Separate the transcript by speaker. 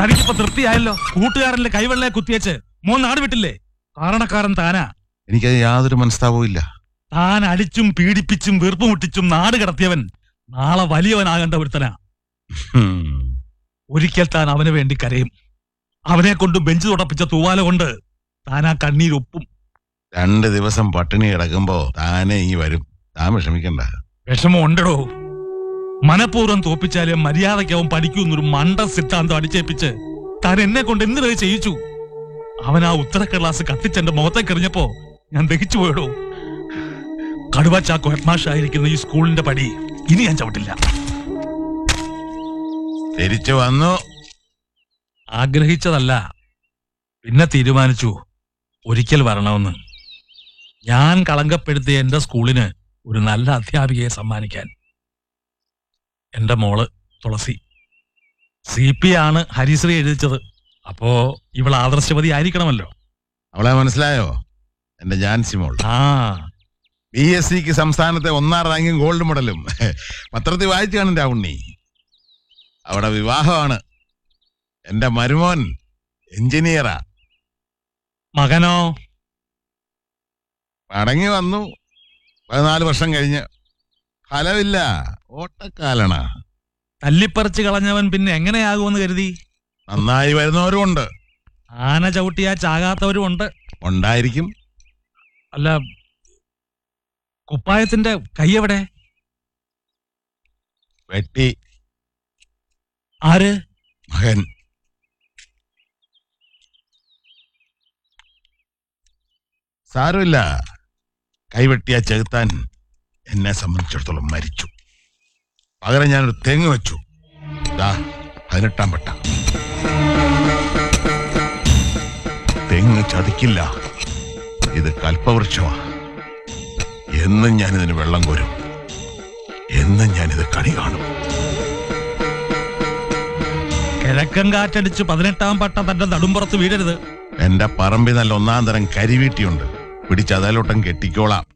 Speaker 1: തനിക്കിപ്പോ തൃപ്തിയായല്ലോ കൂട്ടുകാരന്റെ കൈവെള്ളയെ കുത്തിയച്ച് മോൻ നാട് വിട്ടില്ലേ കാരണക്കാരൻ താനാ
Speaker 2: എനിക്കത് യാതൊരു മനസ്താപവും ഇല്ല
Speaker 1: താൻ അടിച്ചും പീഡിപ്പിച്ചും വീർപ്പുമുട്ടിച്ചും നാട് കടത്തിയവൻ നാളെ വലിയവനാകേണ്ട ഒരുത്തനാ
Speaker 2: ഹും.
Speaker 1: ഒരിക്കൽ താൻ അവന് വേണ്ടി കരയും അവനെ കൊണ്ട് ബെഞ്ച് തുടപ്പിച്ച തൂവാല കൊണ്ട് താൻ ആ കണ്ണീരൊപ്പും
Speaker 2: രണ്ട് ദിവസം പട്ടിണി കിടക്കുമ്പോ താനെ ഈ വരും താൻ വിഷമിക്കണ്ട
Speaker 1: വിഷമം ഉണ്ടടോ മനഃപൂർവ്വം തോപ്പിച്ചാലേ മര്യാദയ്ക്കവൻ പഠിക്കുന്നൊരു മണ്ട സിദ്ധാന്തം അടിച്ചേപ്പിച്ച് താൻ എന്നെ കൊണ്ട് എന്തിനത് ചെയ്യിച്ചു അവൻ ആ ഉത്തരക്ക ക്ലാസ് കത്തിച്ചെന്റെ മുഖത്തേക്ക് എറിഞ്ഞപ്പോ ഞാൻ ദഹിച്ചു പോയടോ കടുവ ചാക്കോ ഹെഡ്മാഷായിരിക്കുന്ന ഈ സ്കൂളിന്റെ പടി ഇനി ഞാൻ ചവിട്ടില്ല
Speaker 2: തിരിച്ചു വന്നു
Speaker 1: ആഗ്രഹിച്ചതല്ല പിന്നെ തീരുമാനിച്ചു ഒരിക്കൽ വരണമെന്ന് ഞാൻ കളങ്കപ്പെടുത്തിയ എന്റെ സ്കൂളിന് ഒരു നല്ല അധ്യാപികയെ സമ്മാനിക്കാൻ എന്റെ മോള് തുളസി സി പി ആണ് ഹരിശ്രീ എഴുതിച്ചത് അപ്പോ ഇവൾ ആദർശവതി ആയിരിക്കണമല്ലോ
Speaker 2: അവളെ മനസ്സിലായോ എന്റെ ജാൻസി മോൾ
Speaker 1: ആ
Speaker 2: ബി എസ് സിക്ക് സംസ്ഥാനത്തെ ഒന്നാം റാങ്കും ഗോൾഡ് മെഡലും പത്രത്തിൽ വായിച്ചു കാണും ഉണ്ണി അവിടെ വിവാഹമാണ് എന്റെ മരുമോൻ എഞ്ചിനീയറാ
Speaker 1: മകനോ
Speaker 2: മടങ്ങി വന്നു പതിനാല് വർഷം കഴിഞ്ഞ് ഫലമില്ല ഓട്ടക്കാലണ
Speaker 1: തല്ലിപ്പറിച്ച് കളഞ്ഞവൻ പിന്നെ എങ്ങനെയാകുമെന്ന് കരുതി
Speaker 2: നന്നായി വരുന്നവരും ഉണ്ട്
Speaker 1: ആന ചവിട്ടിയാ ചാകാത്തവരും ഉണ്ട്
Speaker 2: ഉണ്ടായിരിക്കും
Speaker 1: അല്ല കുപ്പായത്തിന്റെ കൈ എവിടെ
Speaker 2: വെട്ടി
Speaker 1: ആര്
Speaker 2: മകൻ സാരമില്ല കൈവെട്ടിയ ചെകുത്താൻ എന്നെ സംബന്ധിച്ചിടത്തോളം മരിച്ചു പകരം ഞാനൊരു തെങ്ങ് വെച്ചു ദാ പതിനെട്ടാം പട്ട തെങ്ങ് ചതിക്കില്ല ഇത് കൽപ്പവൃക്ഷമാ എന്നും ഞാനിതിന് വെള്ളം കോരും എന്നും ഞാനിത് കണി കാണും
Speaker 1: കിഴക്കൻ കാറ്റടിച്ച് പതിനെട്ടാം പട്ട തന്റെ നടുമ്പുറത്ത് വീഴരുത്
Speaker 2: എന്റെ പറമ്പിൽ നല്ല ഒന്നാം തരം കരിവീട്ടിയുണ്ട് പിടിച്ചതലോട്ടം കെട്ടിക്കോളാം